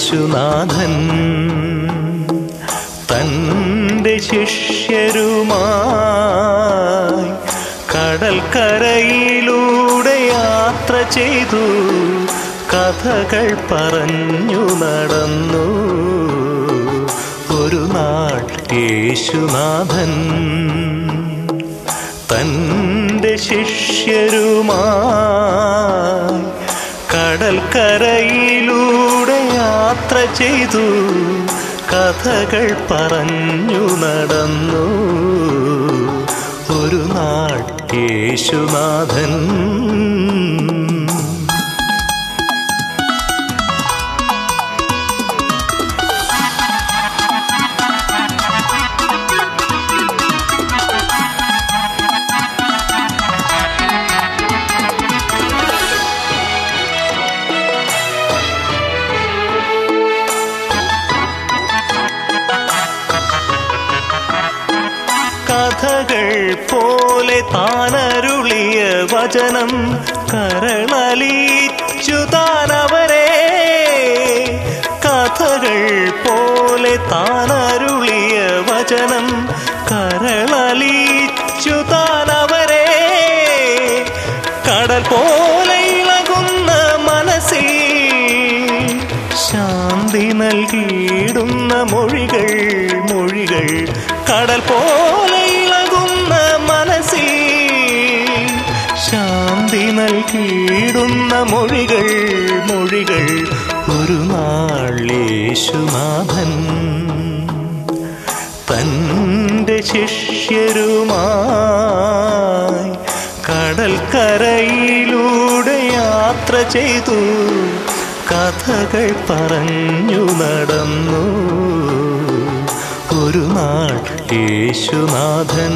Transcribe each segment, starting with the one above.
യേശുനാഥൻ തൻ്റെ ശിഷ്യരുമായി കടൽക്കരയിലൂടെ യാത്ര ചെയ്തു കഥകൾ പറഞ്ഞു നടന്നു ഒരു നാൾ യേശുനാഥൻ തൻ്റെ ശിഷ്യരുമായി കടൽക്കരയിലൂടെ യാത്ര ചെയ്തു കഥകൾ പറഞ്ഞു നടന്നു ഒരു നാൾ യേശുനാഥൻ കഥകൾ പോലെ താനരുളിയ വചനം കരളലിച്ചു താനവരെ കഥകൾ പോലെ താനരുളിയ വചനം കരളലിച്ചു താനവരെ കടൽ പോലെ ഇളകുന്ന മനസ്സിൽ ശാന്തി നൽകിയിടുന്ന മൊഴികൾ മൊഴികൾ കടൽ പോലെ ഇളകുന്ന മനസ്സിൽ ശാന്തി നൽകിയിടുന്ന മൊഴികൾ മൊഴികൾ ഒരു നാളേശുനാഥൻ തൻ്റെ ശിഷ്യരുമായി കടൽക്കരയിലൂടെ യാത്ര ചെയ്തു കഥകൾ പറഞ്ഞു നടന്നു ഒരു നാൾ യേശുനാഥൻ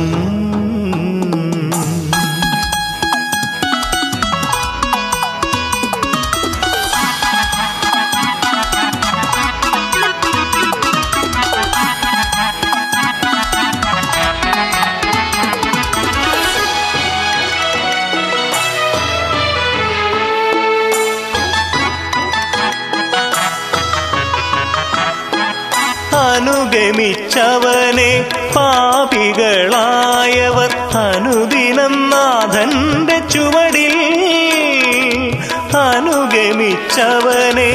അനുഗമിച്ചവനെ പാപികളായവർ അനുദിനം നാഥന്റെ ചുവടിൽ അനുഗമിച്ചവനെ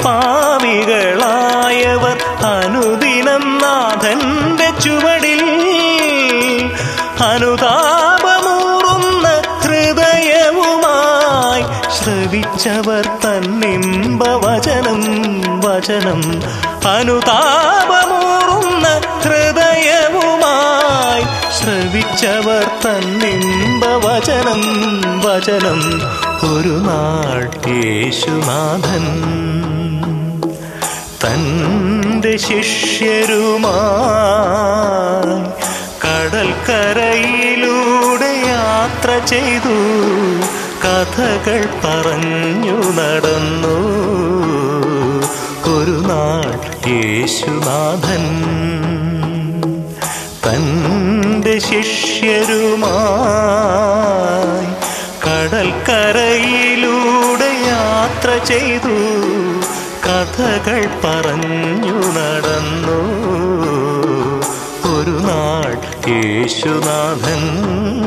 പാപികളായവർ അനുദിനം നാഥന്റെ ചുവടിൽ അനുതാപമൂറുന്ന ഹൃദയവുമായി ശ്രവിച്ചവർ തന്നിമ്പ വചനം വചനം അനുതാപമൂറുന്ന ഹൃദയവുമായി ശ്രവിച്ചവർ തന്നിമ്പ വചനം വചനം ഒരു നാൾ യേശുനാഥൻ തൻ്റെ ശിഷ്യരുമായി കടൽക്കരയിലൂടെ യാത്ര ചെയ്തു കഥകൾ പറഞ്ഞു നടന്നു ഒരു നാൾ യേശുനാഥൻ തൻ്റെ ശിഷ്യരുമായി കടൽക്കരയിലൂടെ യാത്ര ചെയ്തു കഥകൾ പറഞ്ഞു നടന്നു ഒരു നാൾ യേശുനാഥൻ